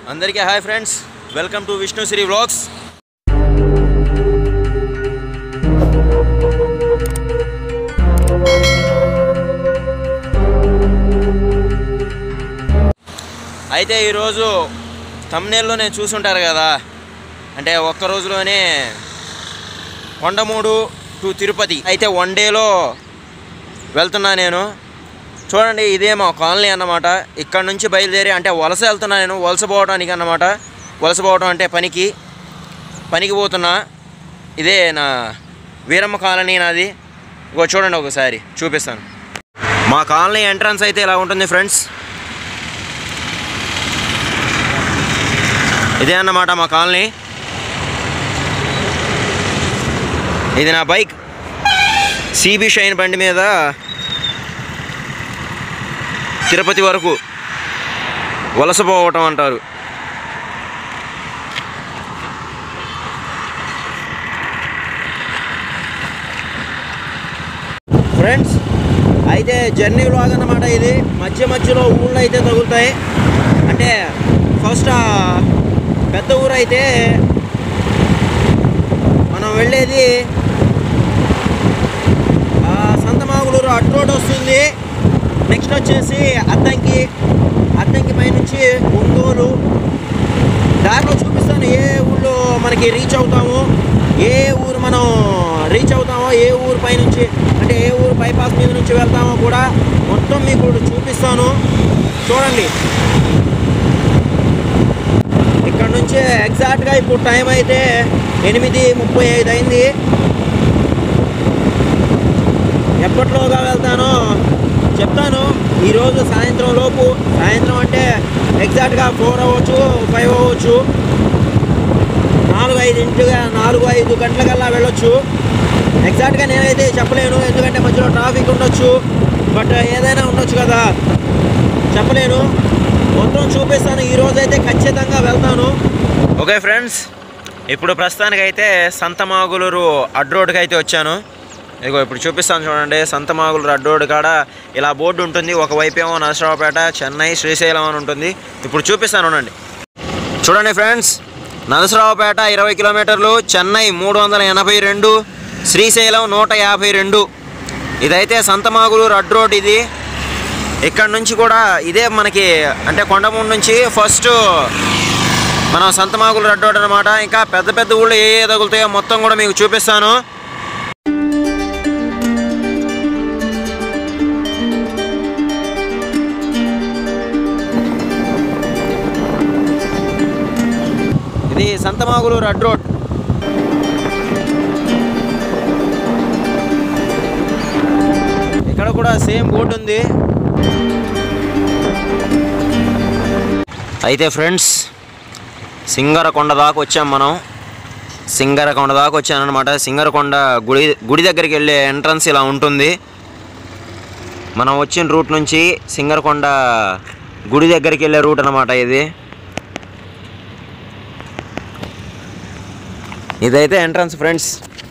అందరికీ hi friends welcome to Vishnu Sri vlogs అయితే ఈరోజు తమ్నేల్లో నేను చూసుంటారు కదా అంటే ఒక్క రోజులోనే కొండమూడు టు తిరుపతి అయితే వన్ డేలో వెళ్తున్నా నేను చూడండి ఇదే మా కాలనీ అన్నమాట ఇక్కడ నుంచి బయలుదేరి అంటే వలస వెళ్తున్నా నేను వలస పోవడానికి అన్నమాట వలస పోవడం అంటే పనికి పనికి పోతున్నా ఇదే నా వీరమ్మ కాలనీ నాది ఇగో చూడండి ఒకసారి చూపిస్తాను మా కాలనీ ఎంట్రన్స్ అయితే ఇలా ఉంటుంది ఫ్రెండ్స్ ఇదే అన్నమాట మా కాలనీ ఇది నా బైక్ సిబి షైన్ బండి మీద తిరుపతి వరకు వలసపోవటం అంటారు ఫ్రెండ్స్ అయితే జర్నీ వ్లాగ్ అన్నమాట ఇది మధ్య మధ్యలో ఊళ్ళో అయితే తగులుతాయి అంటే ఫస్ట్ ఆ పెద్ద ఊరు అయితే మనం వెళ్ళేది ఆ, సంతమాగులూరు అటు రోడ్ వస్తుంది నెక్స్ట్ వచ్చేసి అద్దంకి అద్దంకి పైనుంచి ఒంగోలు దారిలో చూపిస్తాను ఏ ఊళ్ళో మనకి రీచ్ అవుతాము ఏ ఊరు మనం రీచ్ అవుతామో ఏ ఊరు పైనుంచి అంటే ఏ ఊరు బైపాస్ మీద నుంచి వెళ్తామో కూడా మొత్తం మీకు చూపిస్తాను చూడండి ఇక్కడ నుంచి ఎగ్జాక్ట్గా ఇప్పుడు టైం అయితే ఎనిమిది ముప్పై ఐదు అయింది ఎప్పట్లోగా వెళ్తానో చెప్తాను ఈరోజు సాయంత్రం లోపు సాయంత్రం అంటే ఎగ్జాక్ట్గా ఫోర్ అవ్వచ్చు ఫైవ్ అవ్వచ్చు నాలుగు ఐదు ఇంటిగా నాలుగు ఐదు గంటలకల్లా వెళ్ళొచ్చు ఎగ్జాక్ట్గా నేనైతే చెప్పలేను ఎందుకంటే మధ్యలో ట్రాఫిక్ ఉండొచ్చు బట్ ఏదైనా ఉండొచ్చు కదా చెప్పలేను మొత్తం చూపిస్తాను ఈ రోజు అయితే ఖచ్చితంగా వెళ్తాను ఓకే ఫ్రెండ్స్ ఇప్పుడు ప్రస్తుతానికైతే సంతమాగులూరు అడ్ రోడ్కి అయితే వచ్చాను ఇదిగో ఇప్పుడు చూపిస్తాను చూడండి సంతమాగులూరు అడ్ రోడ్ కాడ ఇలా బోర్డు ఉంటుంది ఒకవైపు ఏమో నరసరావుపేట చెన్నై శ్రీశైలం అని ఉంటుంది ఇప్పుడు చూపిస్తాను ఉండండి చూడండి ఫ్రెండ్స్ నరసరావుపేట ఇరవై కిలోమీటర్లు చెన్నై మూడు వందల ఎనభై రెండు శ్రీశైలం నూట యాభై రెండు ఇదైతే సంతమాగులూరు అడ్ రోడ్ ఇది ఇక్కడ నుంచి కూడా ఇదే మనకి అంటే కొండమూడు నుంచి ఫస్ట్ మనం సంతమాగులు రెడ్ రోడ్ అనమాట ఇంకా పెద్ద పెద్ద ఊళ్ళో ఏ ఏ తగులుతాయో మొత్తం కూడా మీకు చూపిస్తాను ఇది సంతమాగులు రెడ్ రోడ్ ఇక్కడ కూడా సేమ్ బోర్డు ఉంది అయితే ఫ్రెండ్స్ సింగరకొండ దాకా వచ్చాం మనం సింగరకొండ దాకా వచ్చానమాట సింగరకొండ గుడి గుడి దగ్గరికి వెళ్ళే ఎంట్రన్స్ ఇలా ఉంటుంది మనం వచ్చిన రూట్ నుంచి సింగరకొండ గుడి దగ్గరికి వెళ్ళే రూట్ అనమాట ఇది ఇదైతే ఎంట్రన్స్ ఫ్రెండ్స్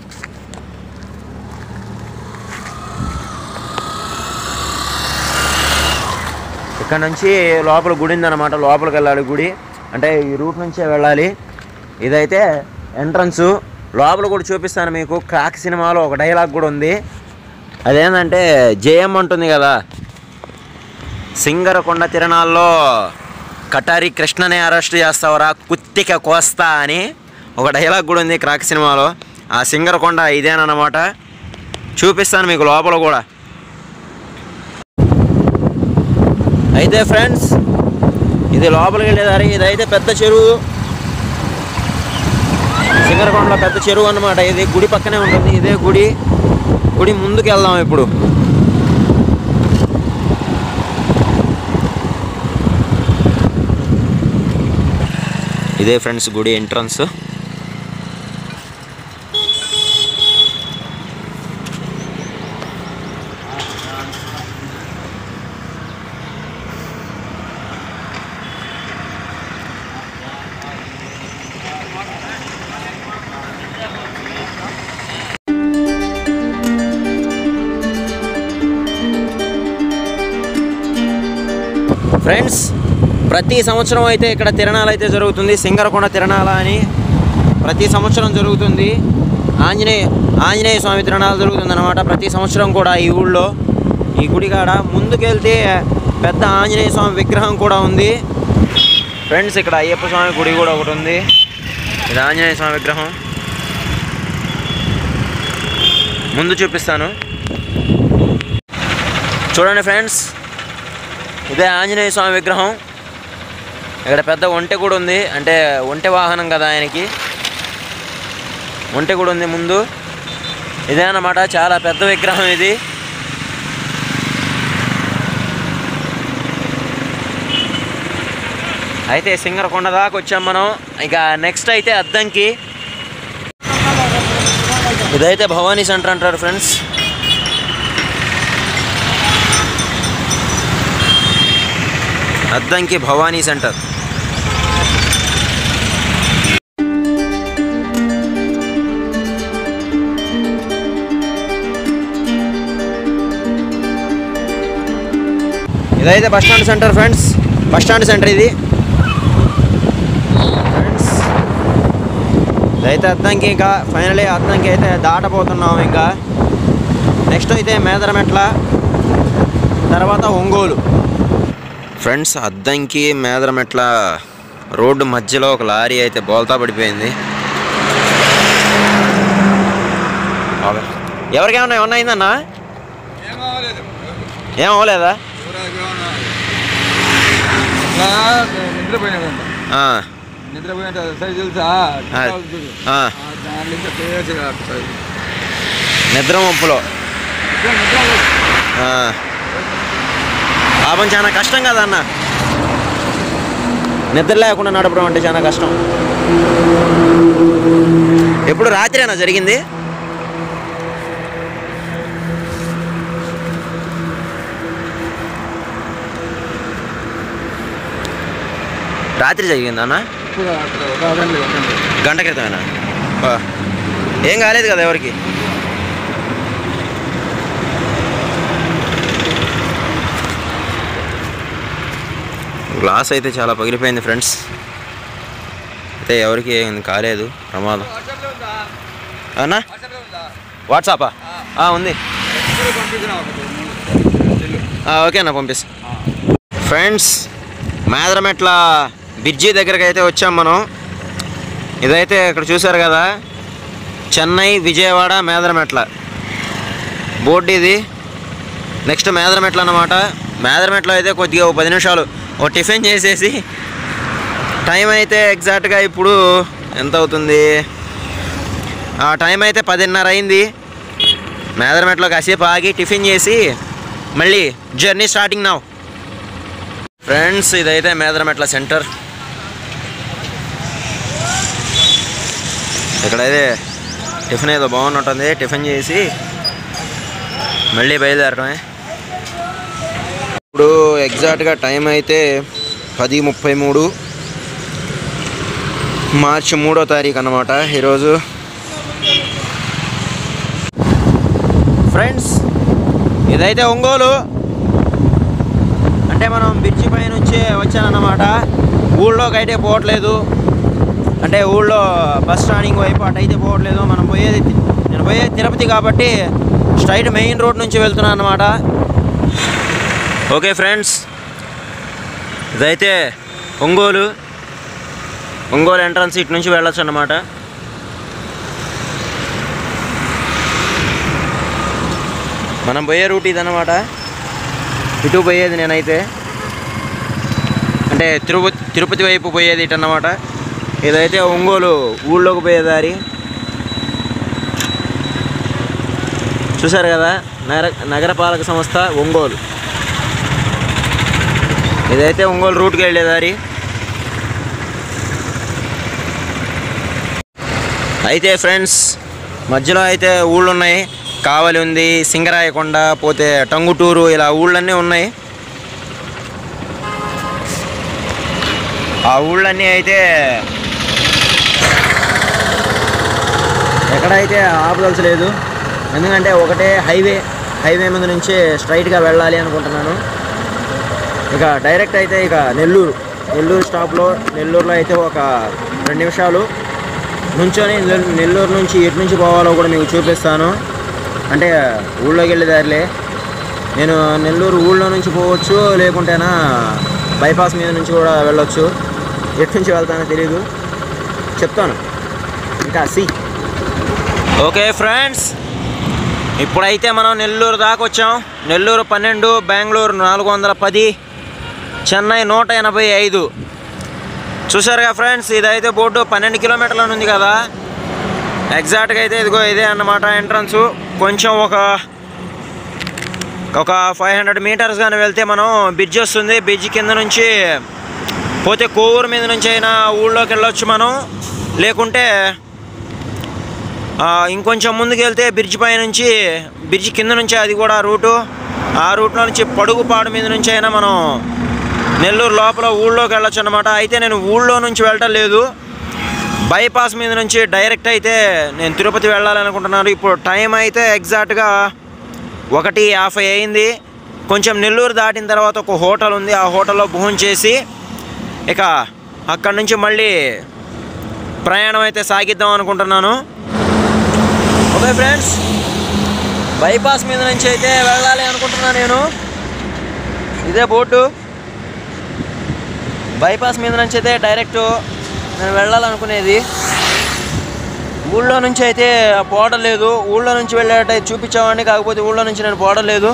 ఇక్కడ నుంచి లోపల గుడి ఉందన్నమాట లోపలికి వెళ్ళాలి గుడి అంటే ఈ రూట్ నుంచే వెళ్ళాలి ఇదైతే ఎంట్రన్స్ లోపల కూడా చూపిస్తాను మీకు క్రాక్ సినిమాలో ఒక డైలాగ్ కూడా ఉంది అదేంటంటే జేఎం అంటుంది కదా సింగరకొండ తిరణాల్లో కటారి కృష్ణనే అరెస్ట్ చేస్తావరా కుత్తిక కోస్తా అని ఒక డైలాగ్ కూడా ఉంది క్రాక్ సినిమాలో ఆ సింగరకొండ ఇదేనమాట చూపిస్తాను మీకు లోపల కూడా అయితే ఫ్రెండ్స్ ఇది లోపలికి వెళ్ళేదారి ఇదైతే పెద్ద చెరువు సింగరకొండలో పెద్ద చెరువు అన్నమాట ఇది గుడి పక్కనే ఉంటుంది ఇదే గుడి గుడి ముందుకు వెళ్దాం ఇప్పుడు ఇదే ఫ్రెండ్స్ గుడి ఎంట్రన్స్ ఫ్రెండ్స్ ప్రతి సంవత్సరం అయితే ఇక్కడ తిరణాలు అయితే జరుగుతుంది సింగరకొండ తిరణాల అని ప్రతి సంవత్సరం జరుగుతుంది ఆంజనేయ ఆంజనేయ స్వామి తిరణాలు జరుగుతుంది అనమాట ప్రతి సంవత్సరం కూడా ఈ ఊళ్ళో ఈ గుడి కాడ ముందుకెళ్తే పెద్ద ఆంజనేయ స్వామి విగ్రహం కూడా ఉంది ఫ్రెండ్స్ ఇక్కడ అయ్యప్ప స్వామి గుడి కూడా ఒకటి ఉంది ఇది ఆంజనేయ స్వామి విగ్రహం ముందు చూపిస్తాను చూడండి ఫ్రెండ్స్ ఇదే ఆంజనేయ స్వామి విగ్రహం ఇక్కడ పెద్ద ఒంటె కూడా ఉంది అంటే ఒంటె వాహనం కదా ఆయనకి ఒంటె కూడా ఉంది ముందు ఇదే అన్నమాట చాలా పెద్ద విగ్రహం ఇది అయితే సింగరకొండ దాకా వచ్చాం మనం ఇక నెక్స్ట్ అయితే అద్దంకి ఇదైతే భవానీ సెంటర్ అంటారు ఫ్రెండ్స్ అద్దంకి భవానీ సెంటర్ ఇదైతే bus stand centre friends bus stand centre ఇది ఫ్రెండ్స్ ఇదైతే అద్దంకి ఇంకా ఫైనలీ అద్దంకి అయితే దాటబోతున్నాం ఇంకా నెక్స్ట్ అయితే మేదరమెట్ల తర్వాత ఒంగోలు ఫ్రెండ్స్ అద్దంకి మేదరమెట్ల రోడ్డు మధ్యలో ఒక లారీ అయితే బోల్తా పడిపోయింది ఓకే. ఎవరికేమన్నా ఏమన్నా అయిందన్నా ఏం అవ్వలేదా నిద్రపోయినాడంట ఆ, నిద్రపోయిన సరి తెలుసా ఆ, ఆ, దాంట్లో ఇంకా పేరుగా సరి. నిద్ర ముప్పులో నిద్ర- నిద్ర లేదు. ఆ. పాపం చాలా కష్టం కదా అన్న నిద్ర లేకుండా నడపడం అంటే చాలా కష్టం ఎప్పుడు రాత్రేనా జరిగింది రాత్రి జరిగిందా అన్న ఇప్పుడు అక్కడ ఒక అదండి, ఒకండి. గంట క్రితమేనా ఆ. ఏం కాలేదు కదా ఎవరికి గ్లాస్ అయితే చాలా పగిలిపోయింది ఫ్రెండ్స్ అయితే ఎవరికి ఏం కాలేదు ప్రమాదం వాట్సాప్లో ఉందా? అన్నా వాట్సాప్లో ఉందా? వాట్సాపా ఆ, ఉంది ఇప్పుడు పంపించిన ఒకటి. సెల్లు. ఆ, ఓకే అన్న పంపిస్తా ఫ్రెండ్స్ మేదరమెట్ల బ్రిడ్జి దగ్గరికి అయితే వచ్చాం మనం ఇదైతే ఇక్కడ చూసారు కదా చెన్నై విజయవాడ మేదరమెట్ల బోర్డు ఇది నెక్స్ట్ మేదరమెట్ల అన్నమాట మేదరమెట్ల అయితే కొద్దిగా ఒక పది నిమిషాలు ఓ టిఫిన్ చేసేసి టైం అయితే ఎగ్జాక్ట్గా ఇప్పుడు ఎంత అవుతుంది ఆ టైం అయితే పదిన్నర అయింది మేదరమెట్లో కాసేపు ఆగి టిఫిన్ చేసి మళ్ళీ జర్నీ స్టార్టింగ్ నౌ ఫ్రెండ్స్ ఇదైతే మేదరమెట్ల సెంటర్ ఇక్కడైతే టిఫిన్ ఏదో బాగున్నట్టుంది టిఫిన్ చేసి మళ్ళీ బయలుదేరడమే ఇప్పుడు ఎగ్జాక్ట్గా టైం అయితే పది ముప్పై మూడు మార్చి మూడో తారీఖు అన్నమాట ఈరోజు ఫ్రెండ్స్ ఇదైతే ఒంగోలు అంటే మనం బ్రిడ్జి పై నుంచి వచ్చానన్నమాట ఊళ్ళోకి అయితే పోవట్లేదు అంటే ఊళ్ళో బస్ స్టాండింగ్ వైపు అటు అయితే పోవట్లేదు మనం పోయేది తి- నేను పోయేది తిరుపతి కాబట్టి స్ట్రైట్ మెయిన్ రోడ్ నుంచి వెళ్తున్నాను అనమాట ఓకే ఫ్రెండ్స్ ఇదైతే ఒంగోలు ఒంగోలు ఎంట్రన్స్ ఇటు నుంచి వెళ్ళొచ్చు అన్నమాట మనం పోయే రూట్ ఇదన్నమాట ఇటు పోయేది నేనైతే అంటే తిరుపతి తిరుపతి వైపు పోయేది ఇటు అన్నమాట ఇదైతే ఒంగోలు ఊళ్ళోకి పోయే దారి చూసారు కదా నగర నగరపాలక సంస్థ ఒంగోలు ఇదైతే ఒంగోలు రూట్కి వెళ్ళే దారి అయితే ఫ్రెండ్స్ మధ్యలో అయితే ఊళ్ళు ఉన్నాయి కావలి ఉంది సింగరాయకొండ పోతే టంగుటూరు ఇలా ఊళ్ళన్నీ ఉన్నాయి ఆ ఊళ్ళన్నీ అయితే ఎక్కడైతే ఆపదలసలేదు ఎందుకంటే ఒకటే హైవే హైవే మీద నుంచి స్ట్రైట్గా వెళ్ళాలి అనుకుంటున్నాను ఇక డైరెక్ట్ అయితే ఇక నెల్లూరు నెల్లూరు స్టాప్లో నెల్లూరులో అయితే ఒక రెండు నిమిషాలు నుంచొని నెల్- నెల్లూరు నుంచి ఎటు నుంచి పోవాలో కూడా మీకు చూపిస్తాను అంటే ఊళ్ళోకి వెళ్ళే దారిలే నేను నెల్లూరు ఊళ్ళో నుంచి పోవచ్చు లేకుంటేనా బైపాస్ మీద నుంచి కూడా వెళ్ళొచ్చు ఎటు నుంచి వెళ్తానో తెలియదు చెప్తాను ఇంకా సి ఓకే ఫ్రెండ్స్ ఇప్పుడైతే మనం నెల్లూరు దాకా వచ్చాం నెల్లూరు పన్నెండు బెంగళూరు నాలుగు వందల పది చెన్నై నూట ఎనభై ఐదు చూసారుగా ఫ్రెండ్స్ ఇదైతే బోర్డు పన్నెండు కిలోమీటర్ల ఉంది కదా ఎగ్జాక్ట్గా అయితే ఇదిగో ఇదే అన్నమాట ఎంట్రన్స్ కొంచెం ఒక ఒక ఫైవ్ హండ్రెడ్ మీటర్స్ కానీ వెళ్తే మనం బ్రిడ్జ్ వస్తుంది బ్రిడ్జ్ కింద నుంచి పోతే కోవూరు మీద నుంచి అయినా ఊళ్ళోకి వెళ్ళొచ్చు మనం లేకుంటే ఆ, ఇంకొంచెం ముందుకు వెళ్తే బ్రిడ్జ్ పై నుంచి బ్రిడ్జ్ కింద నుంచి అది కూడా రూటు ఆ రూట్లో నుంచి పడుగుపాడు మీద నుంచి అయినా మనం నెల్లూరు లోపల ఊళ్ళోకి వెళ్ళొచ్చు అనమాట అయితే నేను ఊళ్ళో నుంచి వెళ్ళటం లేదు బైపాస్ మీద నుంచి డైరెక్ట్ అయితే నేను తిరుపతి వెళ్ళాలనుకుంటున్నాను ఇప్పుడు టైం అయితే ఎగ్జాక్ట్గా ఒకటి యాభై అయింది కొంచెం నెల్లూరు దాటిన తర్వాత ఒక హోటల్ ఉంది ఆ హోటల్లో భోజనం చేసి ఇక అక్కడి నుంచి మళ్ళీ ప్రయాణం అయితే సాగిద్దాం అనుకుంటున్నాను ఓకే ఫ్రెండ్స్ బైపాస్ మీద నుంచి అయితే వెళ్ళాలి అనుకుంటున్నాను నేను ఇదే బోర్డు బైపాస్ మీద నుంచి అయితే డైరెక్ట్ నేను వెళ్ళాలనుకునేది ఊళ్ళో నుంచి అయితే పోవడం లేదు ఊళ్ళో నుంచి వెళ్ళేట చూపించామని కాకపోతే ఊళ్ళో నుంచి నేను పోవడం లేదు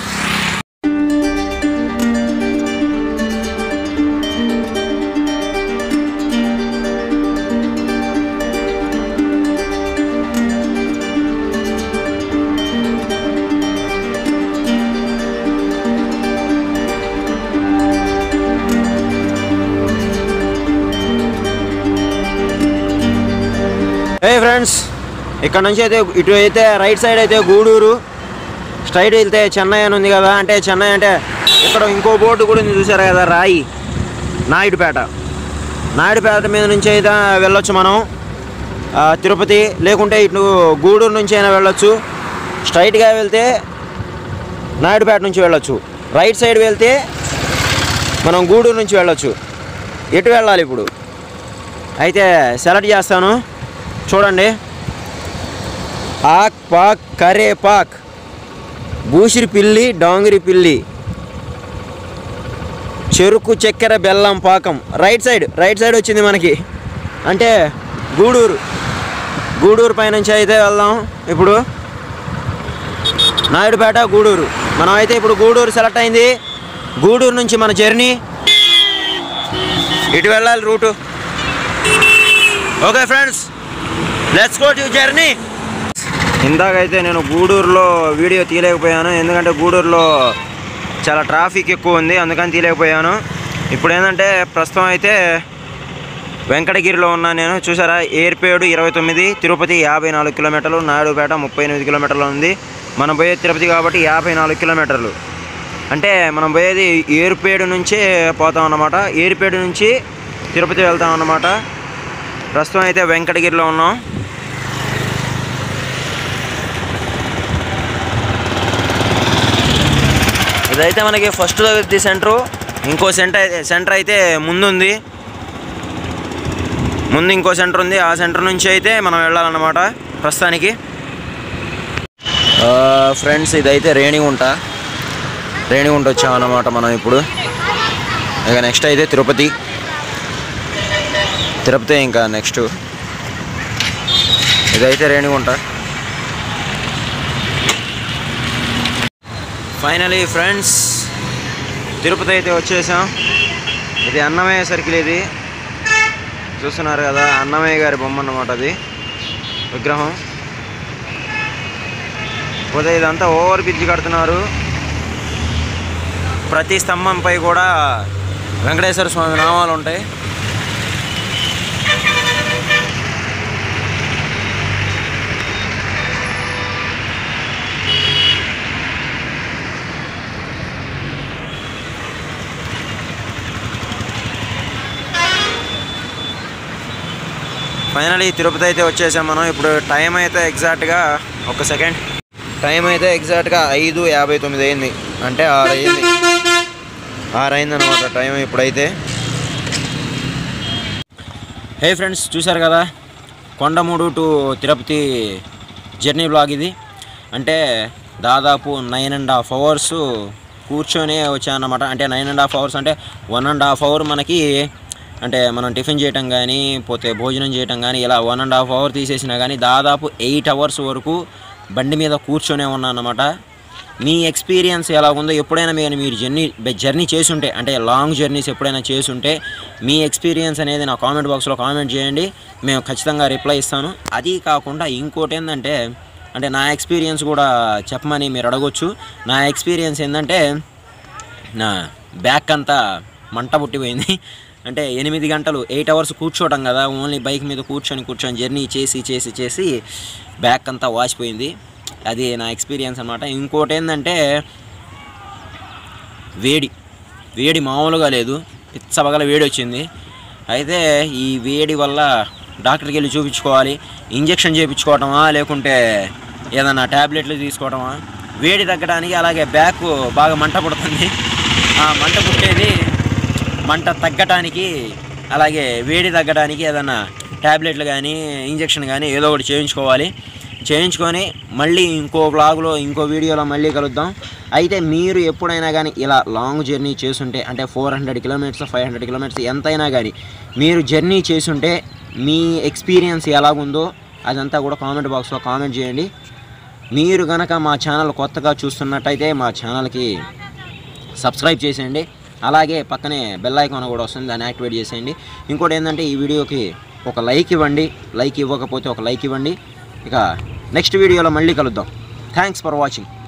ఏ ఫ్రెండ్స్ ఇక్కడ నుంచి అయితే ఇటు అయితే రైట్ సైడ్ అయితే గూడూరు స్ట్రైట్ వెళ్తే చెన్నై అని ఉంది కదా అంటే చెన్నై అంటే ఇక్కడ ఇంకో బోర్డు కూడా ఉంది చూసారు కదా రాయి నాయుడుపేట నాయుడుపేట మీద నుంచి అయితే వెళ్ళొచ్చు మనం ఆ, తిరుపతి లేకుంటే ఇటు గూడూరు నుంచి అయినా వెళ్ళొచ్చు స్ట్రైట్గా వెళ్తే నాయుడుపేట నుంచి వెళ్ళొచ్చు రైట్ సైడ్ వెళ్తే మనం గూడూరు నుంచి వెళ్ళొచ్చు ఎటు వెళ్ళాలి ఇప్పుడు అయితే సెలెక్ట్ చేస్తాను చూడండి ఆక్ పాక్ కరే పాక్ బూసిరి పిల్లి డాంగిరి పిల్లి చెరుకు చక్కెర బెల్లం పాకం రైట్ సైడ్ రైట్ సైడ్ వచ్చింది మనకి అంటే గూడూరు గూడూరు పైనుంచి అయితే వెళ్దాం ఇప్పుడు నాయుడుపేట గూడూరు మనం అయితే ఇప్పుడు గూడూరు సెలెక్ట్ అయింది గూడూరు నుంచి మన జర్నీ ఇటు వెళ్ళాలి route okay friends let's go to journey ఇందాకైతే నేను గూడూరులో వీడియో తీయలేకపోయాను ఎందుకంటే గూడూరులో చాలా ట్రాఫిక్ ఎక్కువ ఉంది అందుకని తీయలేకపోయాను ఇప్పుడు ఏంటంటే ప్రస్తుతం అయితే వెంకటగిరిలో ఉన్నాను నేను చూసారా ఏర్పేడు ఇరవై తొమ్మిది తిరుపతి యాభై నాలుగు కిలోమీటర్లు నాయుడుపేట ముప్పై ఎనిమిది కిలోమీటర్లు ఉంది మనం పోయేది తిరుపతి కాబట్టి యాభై నాలుగు కిలోమీటర్లు అంటే మనం పోయేది ఏరుపేడు నుంచే పోతాం అన్నమాట ఏరుపేడు నుంచి తిరుపతి వెళ్తాం అన్నమాట ప్రస్తుతం అయితే వెంకటగిరిలో ఉన్నాం ఇదైతే మనకి ఫస్ట్ ది సెంటరు ఇంకో సెంటర్ సెంటర్ అయితే ముందుంది ముందు ఇంకో సెంటర్ ఉంది ఆ సెంటర్ నుంచి అయితే మనం వెళ్ళాలన్నమాట ప్రస్తుతానికి ఫ్రెండ్స్ ఇదైతే రేణిగుంట రేణిగుంట వచ్చామన్నమాట మనం ఇప్పుడు ఇక నెక్స్ట్ అయితే తిరుపతి తిరుపతి ఇంకా నెక్స్ట్ ఇదైతే రేణిగుంట ఫైనలీ ఫ్రెండ్స్ తిరుపతి అయితే వచ్చేసాం ఇది అన్నమయ్య సర్కిల్ ఇది చూస్తున్నారు కదా అన్నమయ్య గారి బొమ్మ అన్నమాట అది విగ్రహం పోతే ఇదంతా ఓవర్ బ్రిడ్జ్ కడుతున్నారు ప్రతి స్తంభంపై కూడా వెంకటేశ్వర స్వామి నామాలు ఉంటాయి ఫైనలీ తిరుపతి అయితే వచ్చేసాం మనం ఇప్పుడు టైం అయితే ఎగ్జాక్ట్గా ఒక సెకండ్ టైం అయితే ఎగ్జాక్ట్గా ఐదు యాభై తొమ్మిది అయింది అంటే ఆరు అయింది ఆరు అయింది అనమాట టైం ఇప్పుడైతే హే ఫ్రెండ్స్ చూశారు కదా Kondamudu to Tirupati journey blog ఇది అంటే దాదాపు నైన్ అండ్ హాఫ్ అవర్స్ కూర్చొని వచ్చానమాట అంటే నైన్ అండ్ హాఫ్ అవర్స్ అంటే వన్ అండ్ హాఫ్ అవర్ మనకి అంటే మనం టిఫిన్ చేయటం కానీ పోతే భోజనం చేయటం కానీ ఇలా వన్ అండ్ హాఫ్ అవర్ తీసేసినా కానీ దాదాపు ఎయిట్ అవర్స్ వరకు బండి మీద కూర్చొనే ఉన్నాను అనమాట మీ ఎక్స్పీరియన్స్ ఎలా ఉందో ఎప్పుడైనా మీరు మీరు జర్నీ జర్నీ చేసుంటే అంటే లాంగ్ జర్నీస్ ఎప్పుడైనా చేసుంటే మీ ఎక్స్పీరియన్స్ అనేది నా కామెంట్ బాక్స్లో కామెంట్ చేయండి మేము ఖచ్చితంగా రిప్లై ఇస్తాను అది కాకుండా ఇంకోటి ఏంటంటే అంటే నా ఎక్స్పీరియన్స్ కూడా చెప్పమని మీరు అడగొచ్చు నా ఎక్స్పీరియన్స్ ఏంటంటే నా బ్యాక్ అంతా మంట పుట్టిపోయింది అంటే ఎనిమిది గంటలు ఎయిట్ అవర్స్ కూర్చోవడం కదా ఓన్లీ బైక్ మీద కూర్చొని కూర్చొని జర్నీ చేసి చేసి చేసి బ్యాక్ అంతా వాచిపోయింది అది నా ఎక్స్పీరియన్స్ అనమాట ఇంకోటి ఏంటంటే వేడి వేడి మామూలుగా లేదు పిచ్చబగల వేడి వచ్చింది అయితే ఈ వేడి వల్ల డాక్టర్కి వెళ్ళి చూపించుకోవాలి ఇంజెక్షన్ చేయించుకోవటమా లేకుంటే ఏదన్నా ట్యాబ్లెట్లు తీసుకోవటమా వేడి తగ్గడానికి అలాగే బ్యాక్ బాగా మంట పుడుతుంది ఆ మంట పుట్టేది మంట తగ్గటానికి అలాగే వేడి తగ్గడానికి ఏదన్నా ట్యాబ్లెట్లు కానీ ఇంజెక్షన్ కానీ ఏదో ఒకటి చేయించుకోవాలి చేయించుకొని మళ్ళీ ఇంకో బ్లాగ్లో ఇంకో వీడియోలో మళ్ళీ కలుద్దాం అయితే మీరు ఎప్పుడైనా కానీ ఇలా లాంగ్ జర్నీ చేసుంటే అంటే four hundred kilometres five hundred kilometres ఎంతైనా కానీ మీరు జర్నీ చేసుంటే మీ ఎక్స్పీరియన్స్ ఎలాగుందో అదంతా కూడా కామెంట్ బాక్స్లో కామెంట్ చేయండి మీరు కనుక మా ఛానల్ కొత్తగా చూస్తున్నట్టయితే మా ఛానల్కి సబ్స్క్రైబ్ చేసేయండి అలాగే పక్కనే బెల్ ఐకాన్ కూడా వస్తుంది దాన్ని యాక్టివేట్ చేసేయండి ఇంకోటి ఏంటంటే ఈ వీడియోకి ఒక లైక్ ఇవ్వండి లైక్ ఇవ్వకపోతే ఒక లైక్ ఇవ్వండి ఇక నెక్స్ట్ వీడియోలో మళ్ళీ కలుద్దాం థ్యాంక్స్ ఫర్ వాచింగ్